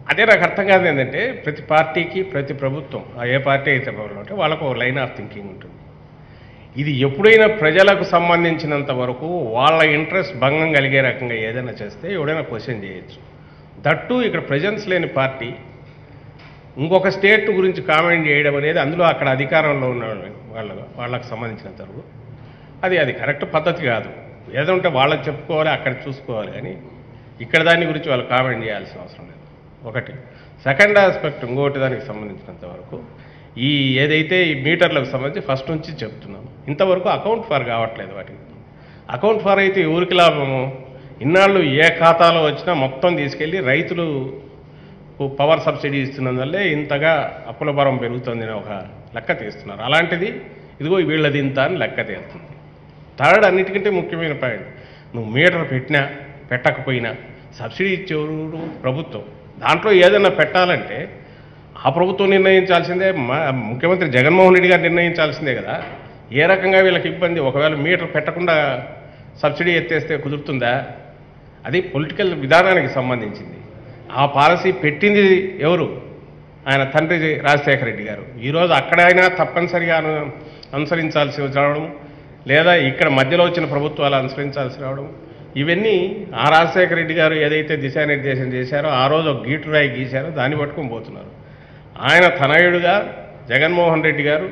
అదే నాకు అర్థం కాదు ఏంటంటే ప్రతి పార్టీకి ప్రతి ప్రభుత్వం ఆ ఏ పార్టీ అయితే పవర్లో ఉంటే వాళ్ళకు ఒక లైన్ ఆఫ్ థింకింగ్ ఉంటుంది ఇది ఎప్పుడైనా ప్రజలకు సంబంధించినంత వరకు వాళ్ళ ఇంట్రెస్ట్ భంగం కలిగే రకంగా ఏదైనా చేస్తే ఎవడైనా క్వశ్చన్ చేయొచ్చు దట్టు ఇక్కడ ప్రజెన్స్ లేని పార్టీ ఇంకొక స్టేట్ గురించి కామెంట్ చేయడం అనేది అందులో అక్కడ అధికారంలో ఉన్న వాళ్ళ వాళ్ళకు సంబంధించినంత వరకు అది అది కరెక్ట్ పద్ధతి కాదు ఏదో ఉంటే వాళ్ళకి చెప్పుకోవాలి అక్కడ చూసుకోవాలి కానీ ఇక్కడ దాని గురించి వాళ్ళు కామెంట్ చేయాల్సిన అవసరం లేదు ఒకటి సెకండ్ ఆస్పెక్ట్ ఇంకోటి దానికి సంబంధించినంత వరకు ఈ ఏదైతే ఈ మీటర్లకు సంబంధించి ఫస్ట్ నుంచి చెప్తున్నాం ఇంతవరకు అకౌంట్ ఫర్ కావట్లేదు వాటికి అకౌంట్ ఫర్ అయితే ఎవరికి లాభము ఇన్నాళ్ళు ఏ ఖాతాలో వచ్చినా మొత్తం తీసుకెళ్ళి రైతులు పవర్ సబ్సిడీ ఇస్తున్నందువల్లే ఇంతగా అప్పుల భారం పెరుగుతుంది ఒక లెక్క తీస్తున్నారు అలాంటిది ఇదిగో వీళ్ళది ఇంత అని లెక్క తీస్తుంది థర్డ్ అన్నిటికంటే ముఖ్యమైన పాయింట్ నువ్వు మీటర్ పెట్టినా పెట్టకపోయినా సబ్సిడీ ఇచ్చేవారు ప్రభుత్వం దాంట్లో ఏదైనా పెట్టాలంటే ఆ ప్రభుత్వం నిర్ణయించాల్సిందే మా ముఖ్యమంత్రి జగన్మోహన్ రెడ్డి గారు నిర్ణయించాల్సిందే కదా ఏ రకంగా వీళ్ళకి ఇబ్బంది ఒకవేళ మీటర్ పెట్టకుండా సబ్సిడీ ఎత్తేస్తే కుదురుతుందా అది పొలిటికల్ విధానానికి సంబంధించింది ఆ పాలసీ పెట్టింది ఎవరు ఆయన తండ్రి రాజశేఖర రెడ్డి గారు ఈరోజు అక్కడైనా తప్పనిసరిగా అను అనుసరించాల్సి రావడం లేదా ఇక్కడ మధ్యలో వచ్చిన ప్రభుత్వాలు అనుసరించాల్సి రావడం ఇవన్నీ ఆ రాజశేఖర రెడ్డి గారు ఏదైతే దిశానిర్దేశం చేశారో ఆ రోజు ఒక గీటు రాయి గీశారో దాన్ని పట్టుకొని పోతున్నారు ఆయన తనయుడుగా జగన్మోహన్ రెడ్డి గారు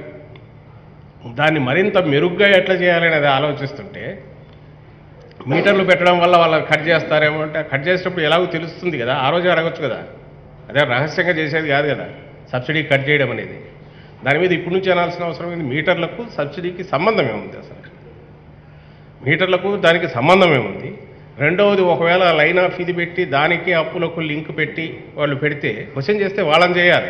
దాన్ని మరింత మెరుగ్గా ఎట్లా చేయాలనేది ఆలోచిస్తుంటే మీటర్లు పెట్టడం వల్ల వాళ్ళు కట్ చేస్తారేమో అంటే కట్ చేసేటప్పుడు ఎలాగో తెలుస్తుంది కదా ఆ రోజే అడగొచ్చు కదా అదే రహస్యంగా చేసేది కాదు కదా సబ్సిడీ కట్ చేయడం అనేది దాని మీద ఇప్పటి నుంచి అనాల్సిన అవసరం ఏంది మీటర్లకు సబ్సిడీకి సంబంధం ఏముంది అసలు మీటర్లకు దానికి సంబంధం ఏముంది రెండవది ఒకవేళ లైన్ ఆఫ్ ఇది పెట్టి దానికి అప్పులకు లింక్ పెట్టి వాళ్ళు పెడితే క్వశ్చన్ చేస్తే వాళ్ళని చేయాలి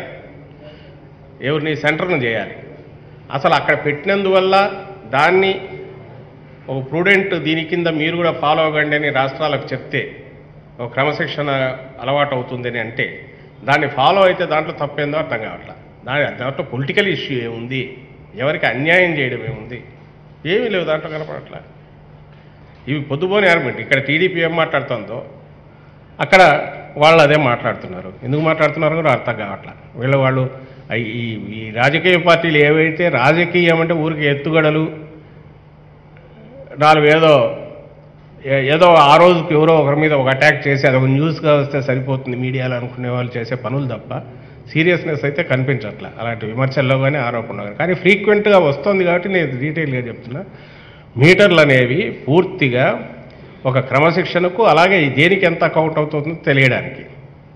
ఎవరిని సెంటర్ను చేయాలి అసలు అక్కడ పెట్టినందువల్ల దాన్ని ఒక ప్రూడెంట్ దీని కింద మీరు కూడా ఫాలో అవ్వండి అని రాష్ట్రాలకు చెప్తే ఒక క్రమశిక్షణ అలవాటు అవుతుందని అంటే దాన్ని ఫాలో అయితే దాంట్లో తప్పేందో అర్థం కావట్లా దాని దాంట్లో పొలిటికల్ ఇష్యూ ఏముంది ఎవరికి అన్యాయం చేయడం ఏముంది ఏమీ లేవు దాంట్లో కనపడట్లా ఇవి పొద్దుపోని ఆర్గ్యుమెంట్ ఇక్కడ టీడీపీ ఏం మాట్లాడుతుందో అక్కడ వాళ్ళు అదే మాట్లాడుతున్నారు ఎందుకు మాట్లాడుతున్నారో కూడా అర్థం కావట్లా వీళ్ళ వాళ్ళు అయి- ఈ ఈ రాజకీయ పార్టీలు ఏవైతే రాజకీయం అంటే ఊరికి ఎత్తుగడలు నాలుగు ఏదో ఏ- ఏదో ఆ రోజుకి ఎవరో ఒకరి మీద ఒక అటాక్ చేసి అదొక న్యూస్గా వస్తే సరిపోతుంది మీడియాలో అనుకునే వాళ్ళు చేసే పనులు తప్ప సీరియస్నెస్ అయితే కనిపించట్లే అలాంటి విమర్శల్లో కానీ ఆరోపణలు కానీ కానీ ఫ్రీక్వెంట్గా వస్తుంది కాబట్టి నేను డీటెయిల్గా చెప్తున్నా మీటర్లు అనేవి పూర్తిగా ఒక క్రమశిక్షణకు అలాగే దేనికి ఎంత అకౌంట్ అవుతుందో తెలియడానికి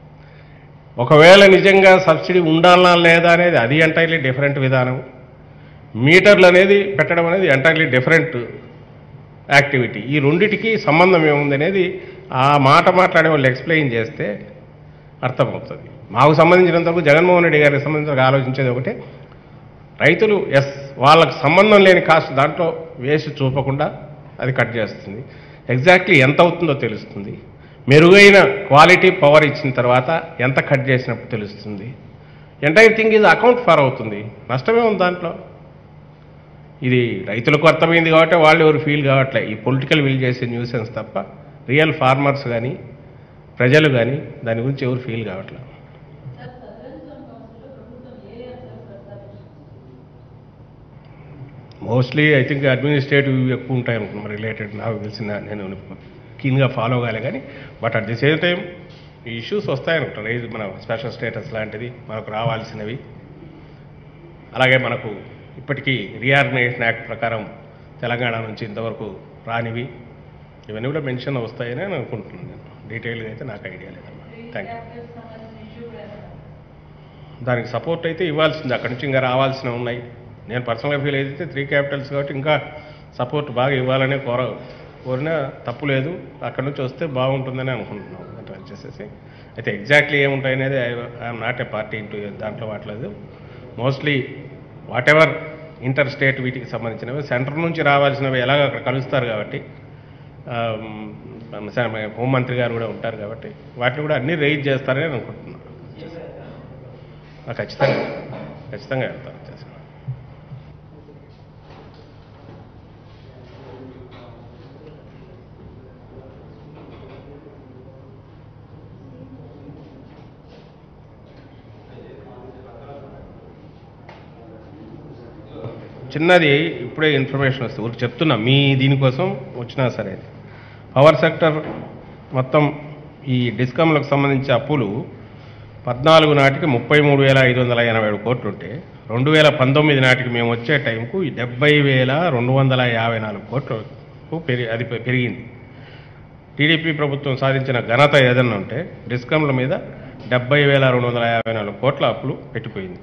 ఒకవేళ నిజంగా సబ్సిడీ ఉండాలా లేదా అనేది అది ఎంటైర్లీ డిఫరెంట్ విధానం మీటర్లు అనేది పెట్టడం అనేది ఎంటైర్లీ డిఫరెంట్ యాక్టివిటీ ఈ రెండిటికి సంబంధం ఏముంది అనేది ఆ మాట మాట్లాడే వాళ్ళు ఎక్స్ప్లెయిన్ చేస్తే అర్థమవుతుంది మాకు సంబంధించినంతవరకు జగన్మోహన్ రెడ్డి గారికి సంబంధించిన ఆలోచించేది ఒకటే రైతులు ఎస్ వాళ్ళకి సంబంధం లేని కాస్ట్ దాంట్లో వేసి చూపకుండా అది కట్ చేస్తుంది ఎగ్జాక్ట్లీ ఎంత అవుతుందో తెలుస్తుంది మెరుగైన క్వాలిటీ పవర్ ఇచ్చిన తర్వాత ఎంత కట్ చేసినప్పుడు తెలుస్తుంది ఎంటైర్ థింగ్ ఇది అకౌంట్ ఫార్ అవుతుంది నష్టమే ఉంది దాంట్లో ఇది రైతులకు అర్థమైంది కాబట్టి వాళ్ళు ఎవరు ఫీల్ కావట్లే ఈ పొలిటికల్ విల్ చేసే న్యూసెన్స్ తప్ప రియల్ ఫార్మర్స్ కానీ ప్రజలు కానీ దాని గురించి ఎవరు ఫీల్ కావట్లేదు సార్ సదరన్ జోన్ కౌన్సిల్లో ప్రభుత్వం ఏ అంశాలు ప్రస్తావించింది మోస్ట్లీ ఐ థింక్ అడ్మినిస్ట్రేటివ్ ఎక్కువ ఉంటాయి అనుకున్నాను రిలేటెడ్ నాకు తెలిసిన నేను కీన్గా ఫాలో కాలే కానీ but at the same time ఈ ఇష్యూస్ వస్తాయనుకుంటాను ఇది మన స్పెషల్ స్టేటస్ లాంటిది మనకు రావాల్సినవి అలాగే మనకు ఇప్పటికీ రీఆర్గనైజేషన్ యాక్ట్ ప్రకారం తెలంగాణ నుంచి ఇంతవరకు రానివి ఇవన్నీ కూడా మెన్షన్ వస్తాయని నేను అనుకుంటున్నాను నేను డీటెయిల్గా అయితే నాకు ఐడియా లేదమ్మా థ్యాంక్ యూ క్యాపిటల్స్ సంబంధించిన ఇష్యూ కూడా ఏమైనా దానికి సపోర్ట్ అయితే ఇవ్వాల్సింది అక్కడి నుంచి ఇంకా రావాల్సినవి ఉన్నాయి నేను పర్సనల్గా ఫీల్ అయితే త్రీ క్యాపిటల్స్ కాబట్టి ఇంకా సపోర్ట్ బాగా ఇవ్వాలనే కోర కోరినా తప్పు లేదు అక్కడి నుంచి వస్తే బాగుంటుందని అనుకుంటున్నాం అంటే వచ్చేసేసి అయితే ఎగ్జాక్ట్లీ ఏముంటాయనేది I'm not a party into దాంట్లో వాట్లేదు mostly whatever inter state వీటికి సంబంధించినవి సెంటర్ నుంచి రావాల్సినవి ఎలాగ అక్కడ కలుస్తారు కాబట్టి ఆమ్, స- హోంమంత్రి గారు కూడా ఉంటారు కాబట్టి వాటిని కూడా అన్ని రైజ్ చేస్తారని నేను అనుకుంటున్నాను ఆ, ఖచ్చితంగా ఖచ్చితంగా వెళ్తాను చేస్తాను చిన్నది ఇప్పుడే ఇన్ఫర్మేషన్ వస్తుంది ఊరికి చెప్తున్నా మీ దీనికోసం వచ్చినా సరే పవర్ సెక్టర్ మొత్తం ఈ డిస్కమ్లకు సంబంధించి అప్పులు పద్నాలుగు నాటికి ముప్పై మూడు వేల ఐదు వందల ఎనభై ఏడు కోట్లు ఉంటే రెండు వేల పంతొమ్మిది నాటికి మేము వచ్చే టైంకు ఈ డెబ్బై వేల రెండు వందల యాభై నాలుగు కోట్లకు పెరిగి అది పె- పెరిగింది టీడీపీ ప్రభుత్వం సాధించిన ఘనత ఏదన్నా ఉంటే డిస్కమ్ల మీద డెబ్బై వేల రెండు వందల యాభై నాలుగు కోట్ల అప్పులు పెట్టిపోయింది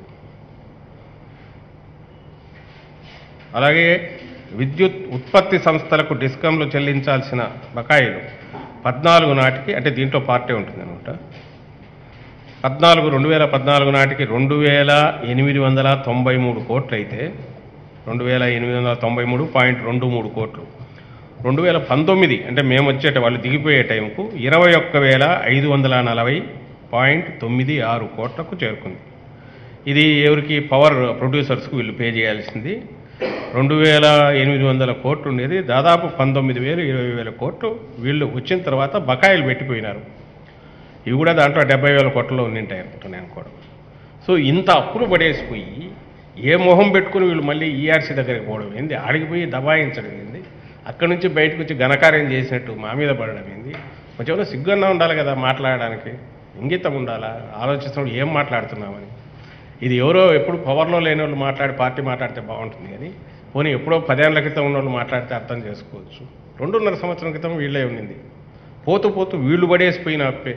అలాగే విద్యుత్ ఉత్పత్తి సంస్థలకు డిస్కంలు చెల్లించాల్సిన బకాయిలు పద్నాలుగు నాటికి అంటే దీంట్లో పార్టీ ఉంటుంది అనమాట పద్నాలుగు రెండు వేల పద్నాలుగు నాటికి రెండు వేల ఎనిమిది వందల తొంభై మూడు కోట్లు అయితే రెండు వేల ఎనిమిది వందల తొంభై మూడు పాయింట్ రెండు మూడు కోట్లు రెండు వేల పంతొమ్మిది అంటే మేము వచ్చేట వాళ్ళు దిగిపోయే టైంకు ఇరవై ఒక్క వేల ఐదు వందల నలభై పాయింట్ తొమ్మిది ఆరు కోట్లకు చేరుకుంది ఇది ఎవరికి పవర్ ప్రొడ్యూసర్స్కు వీళ్ళు పే చేయాల్సింది రెండు వేల ఎనిమిది వందల కోట్లు ఉండేది దాదాపు పంతొమ్మిది వేలు ఇరవై వేల కోట్లు వీళ్ళు వచ్చిన తర్వాత బకాయిలు పెట్టిపోయినారు ఇవి కూడా దాంట్లో డెబ్బై వేల కోట్లలో ఉండింటాయి అనుకుంటున్నాను నేను కూడా సో ఇంత అప్పులు పడేసిపోయి ఏ మొహం పెట్టుకుని వీళ్ళు మళ్ళీ ఈఆర్సీ దగ్గరికి పోవడం ఏంది ఆడిగిపోయి దబాయించడం ఏంది అక్కడి నుంచి బయటకు వచ్చి ఘనకార్యం చేసినట్టు మా మీద పడడం ఏంది కొంచెం సిగ్గున్నా ఉండాలి కదా మాట్లాడడానికి ఇంగితం ఉండాలా ఆలోచిస్తున్నప్పుడు ఏం మాట్లాడుతున్నామని ఇది ఎవరో ఎప్పుడు పవర్లో లేని వాళ్ళు మాట్లాడి పార్టీ మాట్లాడితే బాగుంటుంది కానీ పోనీ ఎప్పుడో పదేళ్ల క్రితం ఉన్న వాళ్ళు మాట్లాడితే అర్థం చేసుకోవచ్చు రెండున్నర సంవత్సరం క్రితం వీళ్ళే ఉండింది పోతూ పోతూ వీళ్ళు పడేసిపోయిన అప్పే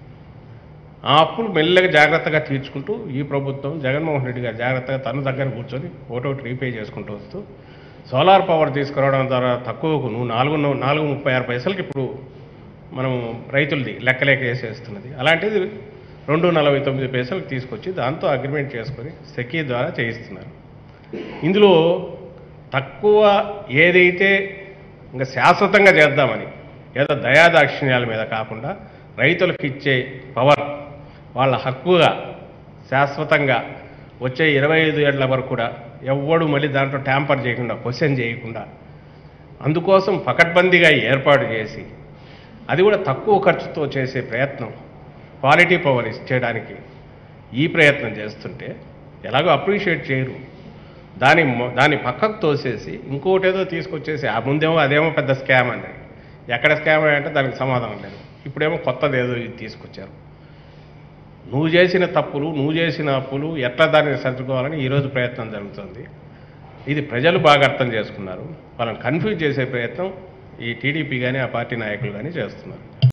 ఆ అప్పులు మెల్లగా జాగ్రత్తగా తీర్చుకుంటూ ఈ ప్రభుత్వం జగన్మోహన్ రెడ్డి గారు జాగ్రత్తగా తన దగ్గర కూర్చొని ఒకటొకటి రీపే చేసుకుంటూ వస్తూ సోలార్ పవర్ తీసుకురావడం ద్వారా తక్కువకు నువ్వు నాలుగు నాలుగు ముప్పై ఆరు పైసలకి ఇప్పుడు మనం రైతులది లెక్కలేక వేసేస్తున్నది అలాంటిది రెండు నలభై తొమ్మిది పైసలకు తీసుకొచ్చి దాంతో అగ్రిమెంట్ చేసుకొని సెకీ ద్వారా చేయిస్తున్నారు ఇందులో తక్కువ ఏదైతే ఇంకా శాశ్వతంగా చేద్దామని ఏదో దయాదాక్షిణ్యాల మీద కాకుండా రైతులకు ఇచ్చే పవర్ వాళ్ళ హక్కుగా శాశ్వతంగా వచ్చే ఇరవై ఐదు ఏళ్ల వరకు కూడా ఎవ్వడు మళ్ళీ దాంట్లో ట్యాంపర్ చేయకుండా క్వశ్చన్ చేయకుండా అందుకోసం పకడ్బందీగా ఏర్పాటు చేసి అది కూడా తక్కువ ఖర్చుతో చేసే ప్రయత్నం క్వాలిటీ పవర్ ఇచ్చేయడానికి ఈ ప్రయత్నం చేస్తుంటే ఎలాగో అప్రిషియేట్ చేయరు దాని మొ- దాన్ని పక్కకు తోసేసి ఇంకోటి ఏదో తీసుకొచ్చేసి ఆ ముందేమో అదేమో పెద్ద స్కామ్ అని ఎక్కడ స్కామ్ అంటే దానికి సమాధానం లేదు ఇప్పుడేమో కొత్తది ఏదో ఇది తీసుకొచ్చారు నువ్వు చేసిన తప్పులు నువ్వు చేసిన అప్పులు ఎట్లా దాన్ని సర్దుకోవాలని ఈరోజు ప్రయత్నం జరుగుతుంది ఇది ప్రజలు బాగా అర్థం చేసుకున్నారు వాళ్ళని కన్ఫ్యూజ్ చేసే ప్రయత్నం ఈ టీడీపీ కానీ ఆ పార్టీ నాయకులు కానీ చేస్తున్నారు